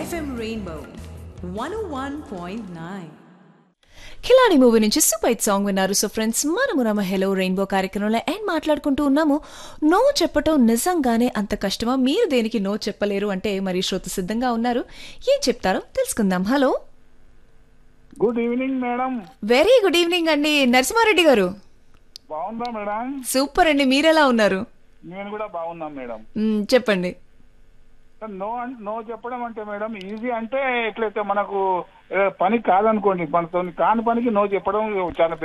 FM Rainbow 101.9. Kiladi movie నుంచి super hit song విన్నారు so friends మనము రమ హెలో రెయిన్బో కార్యక్రమంలో అండ్ మాట్లాడుకుంటూ ఉన్నాము నో చెప్పటం నిజంగానే అంత కష్టమా మీరు దేనికి నో చెప్పలేరు అంటే మరి శ్రోత సిద్ధంగా ఉన్నారు ఏం చెప్తారో తెలుసుకుందాం hello good evening madam very good evening అండి నరసింహారెడ్డి గారు బాగుందా మేడం సూపర్ అండి మీరెలా ఉన్నారు నేను కూడా బాగున్నాం మేడం మ్, చెప్పండి నో అన్- నో చెప్పడం అంటే మేడం ఈజీ అంటే ఎట్లయితే మనకు ఏ, పని కాదనుకోండి మనతో కాని పనికి నో చెప్పడం చాలా